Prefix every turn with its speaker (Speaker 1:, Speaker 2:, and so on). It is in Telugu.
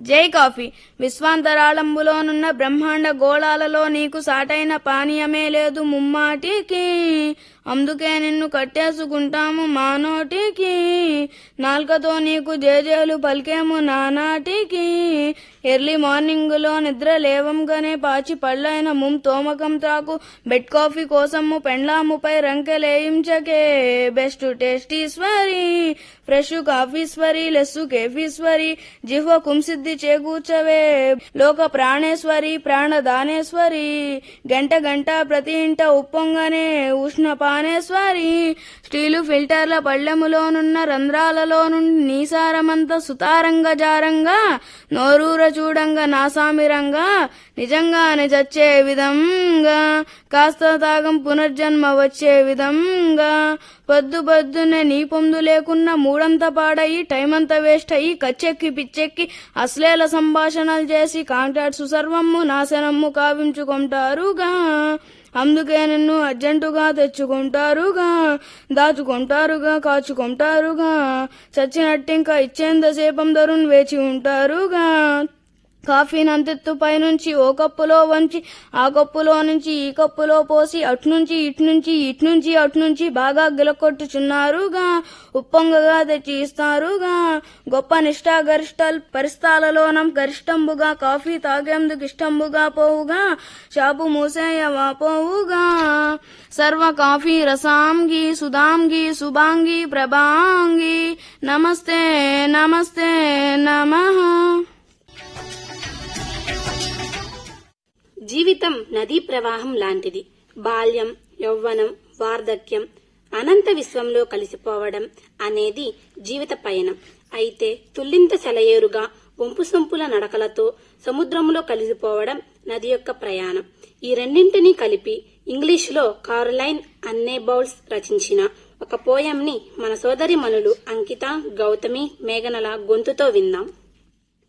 Speaker 1: జై కాఫీ విశ్వాంతరాళంబులోనున్న బ్రహ్మాండ గోళాలలో నీకు సాటైన పానీయమే లేదు ముమ్మాటికి అందుకే నిన్ను కట్టేసుకుంటాము మా నోటికి నాల్కతో నీకు జేజేలు పలికేము నానాటికి ఎర్లీ మార్నింగులో నిద్ర లేవంగానే పాచి పళ్ళైన ముమ్ తోమకం త్రాకు బెడ్ కాఫీ కోసము పెండ్లాముపై రంకెలేయించకే బెస్ట్ టేస్టీశ్వరి ఫ్రెష్ కాఫీశ్వరి లెస్సు కేఫీశ్వరి జిహ్వ కుంసిద్ధి చేకూర్చవే లోక ప్రాణేశ్వరి ప్రాణదానేశ్వరి గంట గంట ప్రతి ఇంట ఉప్పొంగనే ఉష్ణ పానేశ్వరి స్టీలు ఫిల్టర్ల పళ్ళెములోనున్న రంధ్రాలలో నుండి నీసారమంతా సుతారంగా జారంగా నోరూర చూడంగా నాసామిరంగా నిజంగానే చచ్చే విధంగా కాస్త తాగం పునర్జన్మ వచ్చే విధంగా పొద్దు పొద్దునే నీ పొందు లేకున్నా మూడంతా పాడయి టైం అంతా వేస్ట్ అయ్యి కచ్చెక్కి పిచ్చెక్కి అశ్లీల సంభాషణలు చేసి కాంటాక్ట్స్ సర్వమ్ము నాశనమ్ము కావించుకుంటారుగా అందుకే నిన్ను అర్జెంటుగా తెచ్చుకుంటారుగా దాచుకుంటారుగా కాచుకుంటారుగా చచ్చినట్టింకా ఇచ్చేంతసేపం ధరుణ్ వేచి ఉంటారుగా కాఫీ నంతెత్తు పైనుంచి ఓ కప్పులో వంచి ఆ కప్పులో నుంచి ఈ కప్పులో పోసి అట్నుంచి ఇట్నుంచి ఇట్నుంచి అట్నుంచి బాగా గిలకొట్టుచున్నారుగా ఉప్పొంగగా తెచ్చి ఇస్తారుగా గొప్ప నిష్ఠా గరిష్ట పరిస్థాలలోనం గరిష్టంబుగా కాఫీ తాగేందుకు ఇష్టంబుగా పోవుగా షాపు మూసేయవా పోవుగా సర్వ కాఫీ రసాంగి సుధాంగి శుభాంగి ప్రభాంగి నమస్తే నమస్తే నమః
Speaker 2: జీవితం నదీ ప్రవాహం లాంటిది బాల్యం యౌవనం వార్ధక్యం అనంత విశ్వంలో కలిసిపోవడం అనేది జీవిత పయనం అయితే తుల్లింత సెలయేరుగా వంపు సొంపుల నడకలతో సముద్రంలో కలిసిపోవడం నది యొక్క ప్రయాణం ఈ రెండింటినీ కలిపి ఇంగ్లీష్లో కారోలైన్ అన్నే బౌల్స్ రచించిన ఒక పోయంని మన సోదరి మనులు అంకిత గౌతమి మేఘనల గొంతుతో విందాం